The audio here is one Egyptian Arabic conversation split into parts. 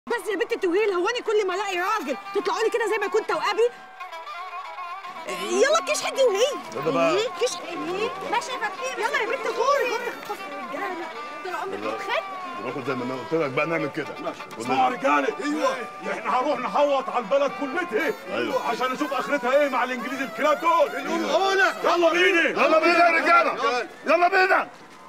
بس يا بنت توهيل هو انا كل ما الاقي راجل تطلعوا لي كده زي ما كنت وابي يلا كيش حدي وهي يلا بقى. إيه، كيش ايه ماشي يا فتحي يلا يا بنت غوري طول عمرك بتخد ناخد زي ما انا قلت لك بقى نعمل كده اسمعوا يا رجاله ايوه احنا هنروح نحوط على البلد كلتها أيوة. عشان نشوف اخرتها ايه مع الانجليز الكلاب دول يلا بينا يلا بينا يا رجاله يلا بينا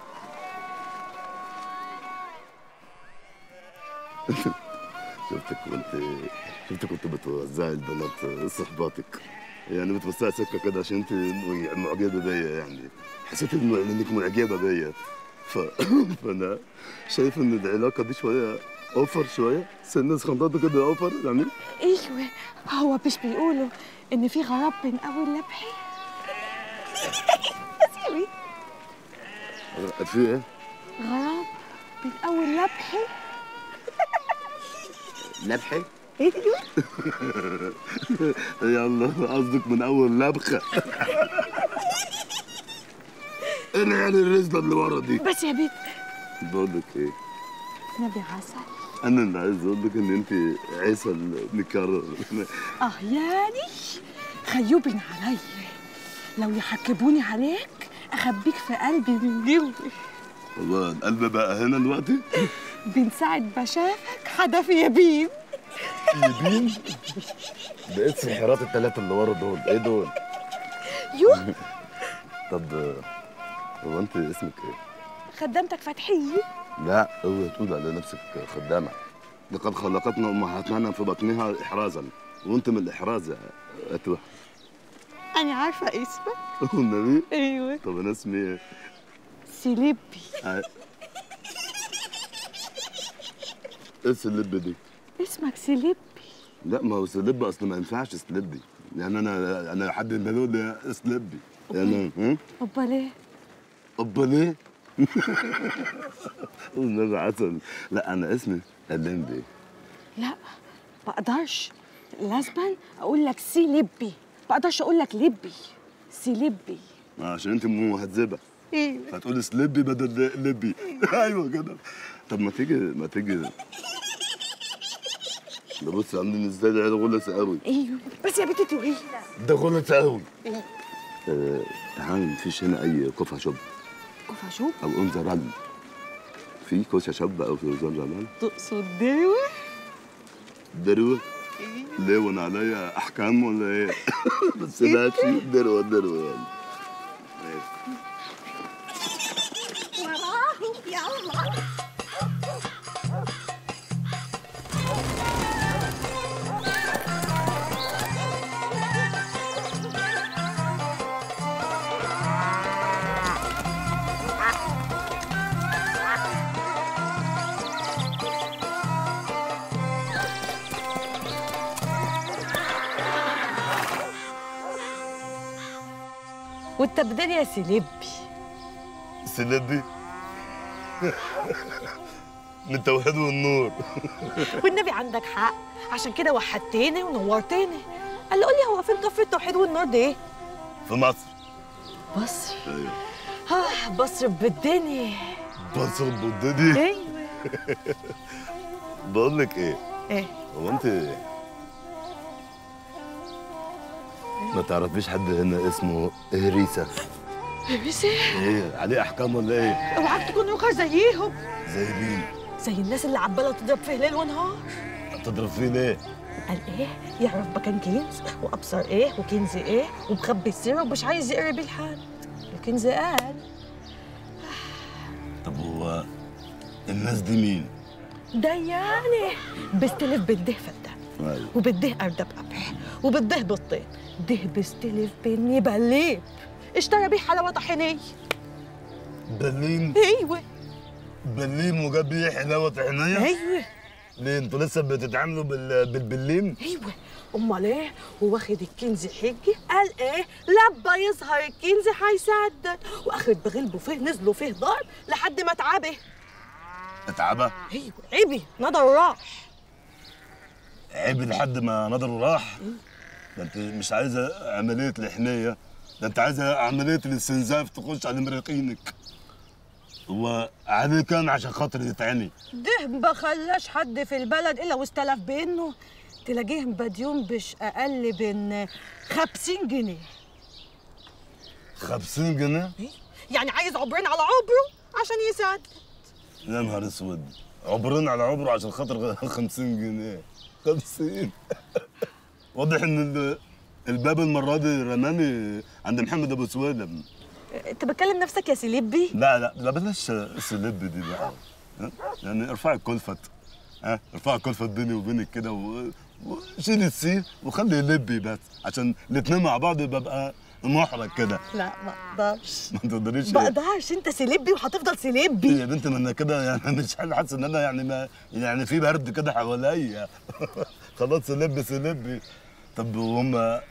شفتك كنت شفتك كنت بتوزعي البنات صحباتك يعني بتوسعي سكه كده عشان انت معجبه بيا يعني حسيت انه انك معجبه بيا ف... فانا شايف ان العلاقه دي شويه اوفر شويه سن خنطاطه كده اوفر يعني ايوه هو مش بيقولوا ان في غراب بين اول لبحي اسيوي في ايه؟ غراب بين اول لبحي لبحي؟ ايوه يلا قصدك من اول لبخه ايه يعني الرزله اللي ورا دي بس يا بنت بقول لك ايه نبي عسل انا اللي عايز اقول لك ان انت عسل مكرر اه يعني خيوبين علي لو يحكبوني عليك اخبيك في قلبي من جوه والله القلب بقى هنا دلوقتي من ساعة ما شافك حدف يبين يبين ده ايه السحرات الثلاثه اللي ورا دول ايه دول يوه طب هو انت اسمك ايه خدامتك فتحية لا اوعي تقول على نفسك خدامه لقد خلقتنا امهاتنا في بطنها احرازا وانت من الاحراز يا اتوه أنا عارفة اسمك والنبي أيوه طب انا اسمي ايه سيليبي ع- ايه السلب دي؟ اسمك سيليبي لا ما هو سلب اصل ما ينفعش سلبي يعني انا انا حد ما يقول لي سلبي يعني ها أمال إيه؟ امال ليه؟ والنبي عسل لا انا اسمي اللمبي لا بقدرش لازما أقول لك سيليبي بقدرش أقول لك لبي سيليبي عشان انت مهذبه أيوه هتقولي سلبي بدل لبي ايوه كده طب ما تيجي ما تيجي ده بص عاملين ازاي ده غلس قوي أيوه بس يا بنتي توهي ده غلس قوي آه تعالى مفيش هنا اي كفه شوب كوفا شو او انزرال في كوشه شاب او في انزرال تقصد دروة دروه ليه وانا عليا احكام ولا ايه بس ماشي دروه دروه يعني وراهم يلا وانت بدل يا سيليبي سلبي من التوحيد والنور والنبي عندك حق عشان كده وحدتني ونورتني قال لي قول لي هو فين كفر التوحيد والنور ده ايه؟ في مصر مصر ايوه اه مصر بالدنيا مصر بودني ايوه بقول لك ايه ايه هو انت ما تعرفيش حد هنا اسمه هريسة بس ايه عليه احكام ولا ايه اوعاك تكون روكر زيهم زي مين زي الناس اللي عماله تضرب فيه ليل ونهار تضرب فيه ليه قال ايه يعرف مكان كنز وابصر ايه وكنز ايه ومخبي السر ومش عايز يقرب الحد الكنز قال طب هو الناس دي مين ده يعني بستلف بده فدان ايوه وبده أردب قمح وبده بطين ده بستلف بني بليب اشترى بيه حلاوة طحينية بليم ايوه بليم وجاب بيه حلاوه طحينيه ايوه ليه انتوا لسه بتتعاملوا بال... بالبليم ايوه امال ايه واخد الكنز حجي قال ايه لما يظهر الكنز هيسدد واخد بغلبه فيه نزلوا فيه ضرب لحد ما اتعبه اتعبى ايوه عبي نضر راح عيب لحد ما نظره راح ده انت مش عايزه عمليه الحنيه ده انت عايزه عمليه الاستنزاف تخش على مريقينك هو عليه كام عشان خاطر يتعني ده ما خلاش حد في البلد الا واستلف بانه تلاقيه مديون بش اقل من 50 جنيه 50 جنيه إيه؟ يعني عايز عبرين على عبره عشان يسدد يا نهار اسود عبرين على عبره عشان خاطر 50 جنيه 50 واضح ان ال- الباب المره دي رماني عند محمد ابو سويلم انت بتكلم نفسك يا سليبي لا لا لا بلاش سلب دي بقى ها؟ يعني ارفعي الكلفت ها ارفعي الكلفت بيني وبينك كده و- وشيلي السين وخلي لبي بس عشان الاتنين مع بعض ببقى محرج كده لا ما اقدرش ما تقدريش ما إيه؟ اقدرش انت سليبي وهتفضل سليبي يا بنت ما انا كده يعني مش حاسس ان انا يعني ما يعني في برد كده حواليا خلاص سلب سلبي طب وهم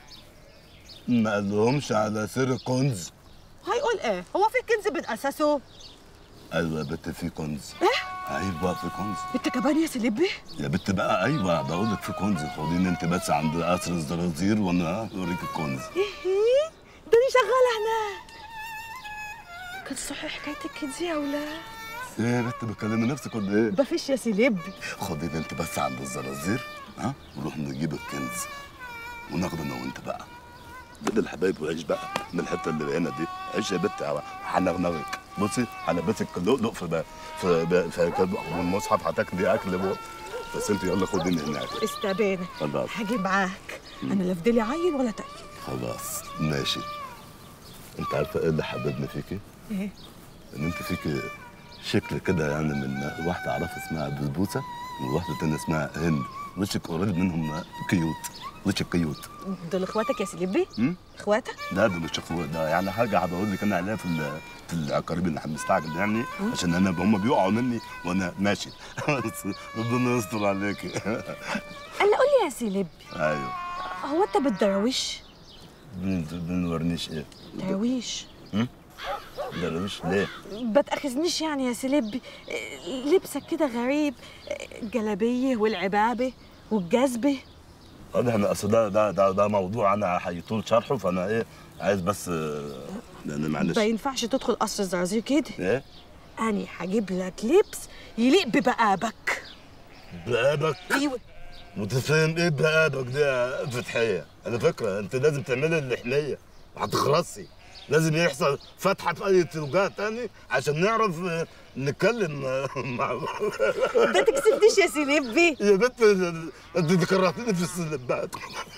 ما قالهمش على سر كنز هيقول ايه هو في كنز من اساسه ايوه يا بنت في كنز ايه ايوه في كنز انت كمان يا سليبي يا بنت بقى ايوه بقول لك في كنز خديني انت بس عند قصر الزرازير وانا اوريك الكنز ايه ده انا شغاله هناك كانت صحيح حكايه الكنز يا ولاد ايه يا بنت بتكلمي نفسك ولا ايه؟ مفيش يا سليبي خديني انت بس عند الزرازير ها ونروح نجيب الكنز وناخده انا وانت بقى بدل الحبايب وعيش بقى من الحته اللي هنا دي عيش يا بنت هنغنغك بصي هلبسك لؤلؤ في بقى في بقى في كده والمصحف هتاكلي اكل بقى. بس انت يلا خديني هناك استبانه خلاص هاجي معاك انا لا فضلي عيل ولا تقيل خلاص ماشي انت عارفه ايه اللي حببني فيكي؟ ايه ان انت فيك شكل كده يعني من واحده اعرفها اسمها بسبوسه وواحده تانية اسمها هند وشك قريب منهم كيوت وشك كيوت دول اخواتك يا سليبي م? اخواتك لا ده مش اخوات ده يعني حاجه بقول لك انا عليها في ال- في العقارب اللي مستعجل يعني عشان انا هم بيقعوا مني وانا ماشي بس ربنا يستر عليكي قال قول لي يا سليبي ايوه هو انت بالدراويش بن- بنورنيش ايه دراويش درويش ليه ما تاخذنيش يعني يا سليبي لبسك كده غريب الجلابيه والعبابه والجزبه واضح ان اصل ده ده ده, ده موضوع انا هيطول شرحه فانا ايه عايز بس آه، لان معلش ما ينفعش تدخل قصر الزرازير كده ايه أنا هجيب لك لبس يليق ببقابك بقابك أيوة متفهم ايه بقابك دي يا فتحيه على فكره انت لازم تعملي اللحنيه هتخرسي لازم يحصل فتحه في اي توجيه تاني عشان نعرف آه، نتكلم آه، مع ده تكسفنيش يا سليبي يا بنت انت كرهتني في السلبات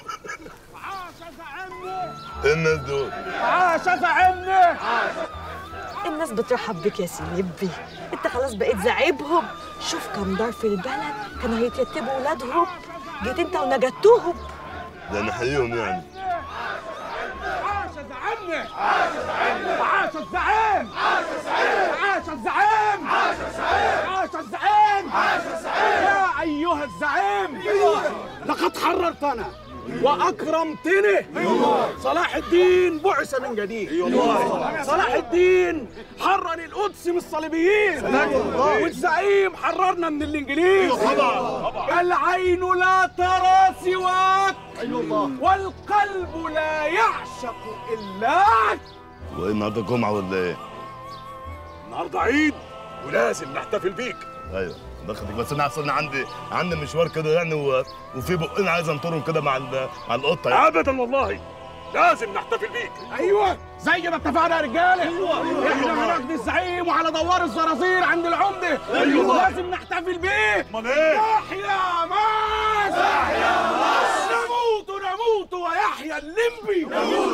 ايه الناس دول عاش فهمني الناس بترحب بك يا سليبي انت خلاص بقيت زعيبهم شوف كم دار في البلد كانوا هيتيتبوا ولادهم جيت انت ونجدتهم ده نحييهم يعني عاش زعمني عاش الزعيم عاش الزعيم عاش الزعيم يا ايها الزعيم لقد حررتنا واكرمتني صلاح الدين بعث من جديد صلاح الدين حرر القدس من الصليبيين والزعيم حررنا من الانجليز العين لا ترى سواك والقلب لا يعشق الاك وايه النهارده جمعه ولا ايه؟ النهارده عيد ولازم نحتفل بيك ايوه دخلتك بس انا اصل أنا عندي عندي مشوار كده يعني و... وفي بقين عايز انطرهم كده مع ال... مع القطه يعني. ابدا والله لازم نحتفل بيك ايوه زي ما اتفقنا يا رجاله ايوه احنا هناخد الزعيم وعلى دوار الزرازير عند العمده ايوه لازم نحتفل بيه امال ايه يحيى ماس يحيى ماس نموت نموت ويحيى الليمبي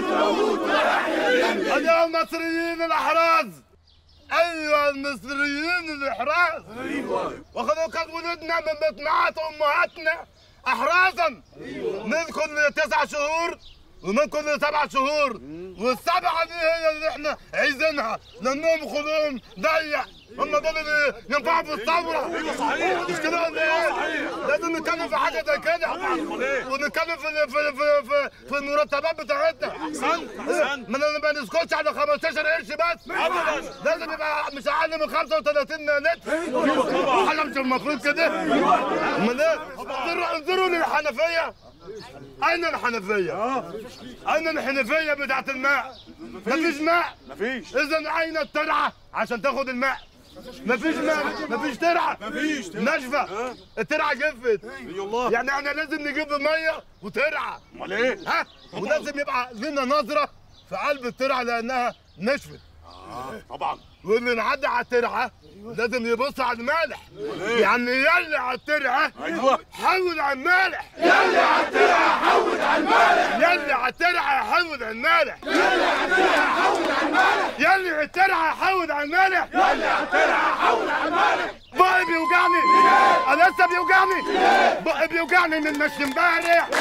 ايها المصريين الاحراز ايها المصريين الاحراز ايوه وخذوا كان ولدنا من بطنات امهاتنا احرازا من كل تسع شهور ومن كل سبع شهور والسبعه دي هي اللي احنا عايزينها لانهم خلقهم ضيق هم دول اللي ينفعوا في الثوره ايوه صحيح مش كده ولا ايه؟ لازم نتكلم في حاجه زي كده ونتكلم في في في في, في المرتبات بتاعتنا احسنت احسنت ما ما نسكتش على 15 قرش بس ابدا لازم يبقى مش اقل من 35 لتر ايوه طبعا احنا مش المفروض كده امال ايه؟ انظروا انظروا للحنفيه اين الحنفيه؟ اين الحنفيه بتاعت الماء؟ مفيش ماء مفيش اذا اين الترعه عشان تاخد الماء مفيش ماء مفيش ترعه مفيش ناشفه الترعه جفت اي والله يعني احنا لازم نجيب ميه وترعه امال ايه ها ولازم يبقى لنا نظره في قلب الترعه لانها نشفت طبعا واللي نعدي على الترعه لازم يبص على المالح يعني يلي على الترعه ايوه حول على المالح يلي على الترعه حول على المالح يلي على الترعه حول على المالح يلي على الترعه حول على المالح يلي على الترعه حول على المالح يلي على الترعه حول على المالح بقي بيوجعني انا لسه بيوجعني بقي بيوجعني من مشي امبارح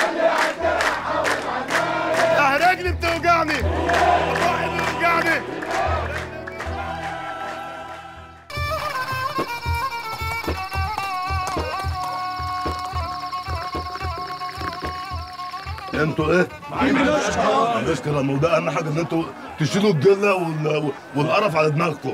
اه رجلي بتوجعني بقي بيوجعني انتوا ايه؟ المشكلة انه ده اهم حاجة ان انتوا تشيلوا الجلة وال... والقرف على دماغكم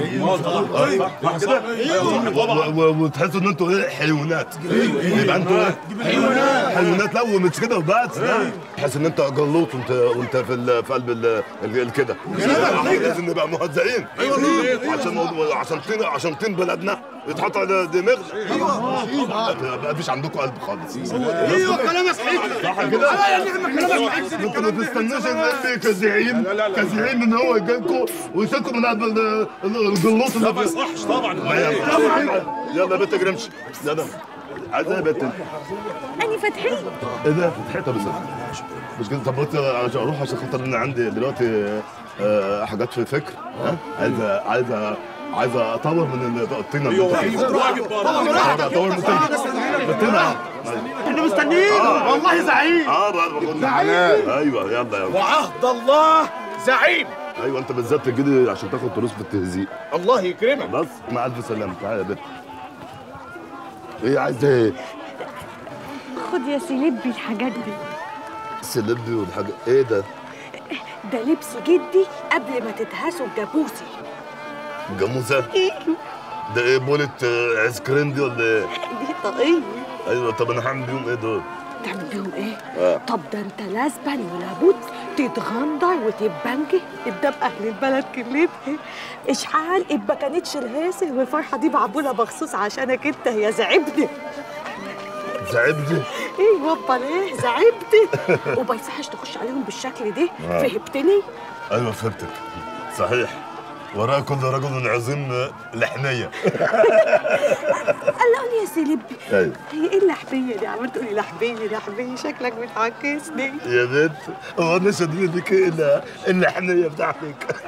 صح كده؟ و- و- وتحسوا ان انتوا ايه حيوانات يبقى انتوا ايه؟ حيوانات حيوانات لا ومش كده وبس لا تحس ان انت جلوط وانت وانت في ال... في قلب ال... ال... ال- كده لازم نبقى مهزئين عشان عشان طين عشان طين بلدنا يتحط على دماغنا ما فيش عندكم قلب خالص ايوه كلامك حلو صح كده؟ يا نعم كلامك حلو انتوا ما تستنوش ان كزعيم كزعيم ان هو يجيلكم ويشيلكم من قلب ال- ال- الجلوط اللي ما في يصحش طبعا يلا يا بنت جرمش يلا عايز ايه يا بنت أني فتحي ايه ده فتحتها بس مش كده طب قلت عشان اروح عشان خاطر انا عندي دلوقتي آه، حاجات في فكر ها عايز عايز عايز اطور من الطينه اللي انت فيها واجب برضه اطور من الطينه من الطينه احنا مستنيين والله زعيم اه بقى بقول ايوه يلا يلا وعهد الله زعيم ايوه انت بالذات تجي عشان تاخد فلوس في التهزيق الله يكرمك بس مع الف سلامه تعالى يا بنت ايه عايز ايه خد يا سيلبي الحاجات دي سلبي والحاجه ايه ده ده لبس جدي قبل ما تدهسوا بجابوسي جاموسه ده ايه بولة آه، ايس كريم دي ولا ايه دي طاقية ايوه طب انا هعمل بيهم ايه دول تعمل بيهم ايه؟ آه. طب ده انت لازما ولابد تتغندر وتتبنجي قدام اهل البلد كلتها اشحال ما كانتش الهاسه والفرحه دي معموله مخصوص عشانك انت يا زعبني زعبتي ايه وابا ليه زعبتي وما يصحش تخش عليهم بالشكل ده آه. فهمتني؟ ايوه فهمتك صحيح وراء كل رجل عظيم آه، لحنيه قال لي يا سيلبي ايوه هي ايه اللحبيه دي عمال تقولي لحبيه لحبيه شكلك بتعكسني يا بنت هو انا شادين لك الا اللحنيه بتاعتك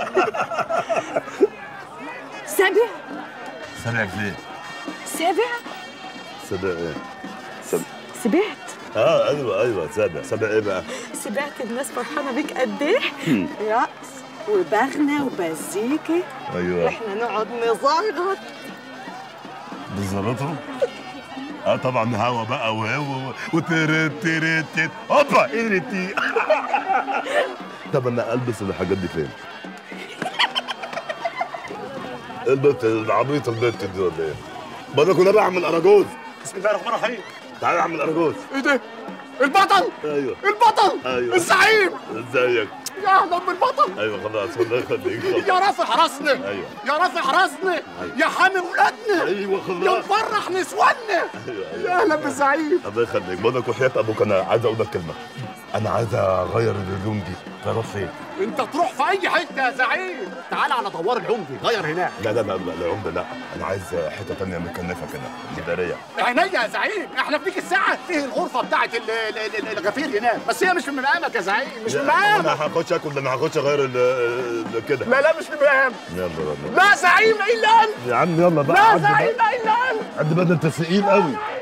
سابع سامع فين؟ سابع سامع ايه؟ سامع سبعت اه ايوه ايوه سامع سامع ايه بقى؟ سمعت الناس فرحانه بيك قد ايه رقص وبغنى ومزيكا ايوه احنا نقعد نزغط بالظبط اه طبعا هوا بقى وهو وترت ترت ترت هوبا ايرتي طب انا البس الحاجات دي فين؟ البنت العبيط البنت دي ولا ايه؟ بقول لك انا بعمل اراجوز بسم الله الرحمن الرحيم تعالى اعمل اراجوز ايه ده البطل ايوه البطل أيوة. الزعيم ازيك؟ يا اهلا بالبطل ايوه خلاص الله يخليك يا رافع راسنا ايوه يا رافع راسنا يا حامي ولادنا ايوه يا خلاص مفرح نسواننا ايوه يا اهلا بالزعيم الله يخليك بقول لك وحياة ابوك انا عايز اقول لك كلمه انا عايز اغير الهدوم دي تعرف فين؟ انت تروح في اي حته يا زعيم تعال على دوار العمدي غير هناك لا لا لا لا لا عمده لا انا عايز حته تانية مكنفه كده اداريه عينيا يا زعيم احنا في ديك الساعه فيه الغرفه بتاعت ال- ال- ال- الغفير هناك بس هي مش في مقامك يا زعيم مش في مقامك انا هخش اكل انا هخش اغير ال- ال- كده لا لا مش في مقامك يلا يلا لا زعيم الا انت يا عم يلا بقى لا عد زعيم بقى الا انت عد بقى ده انت ثقيل قوي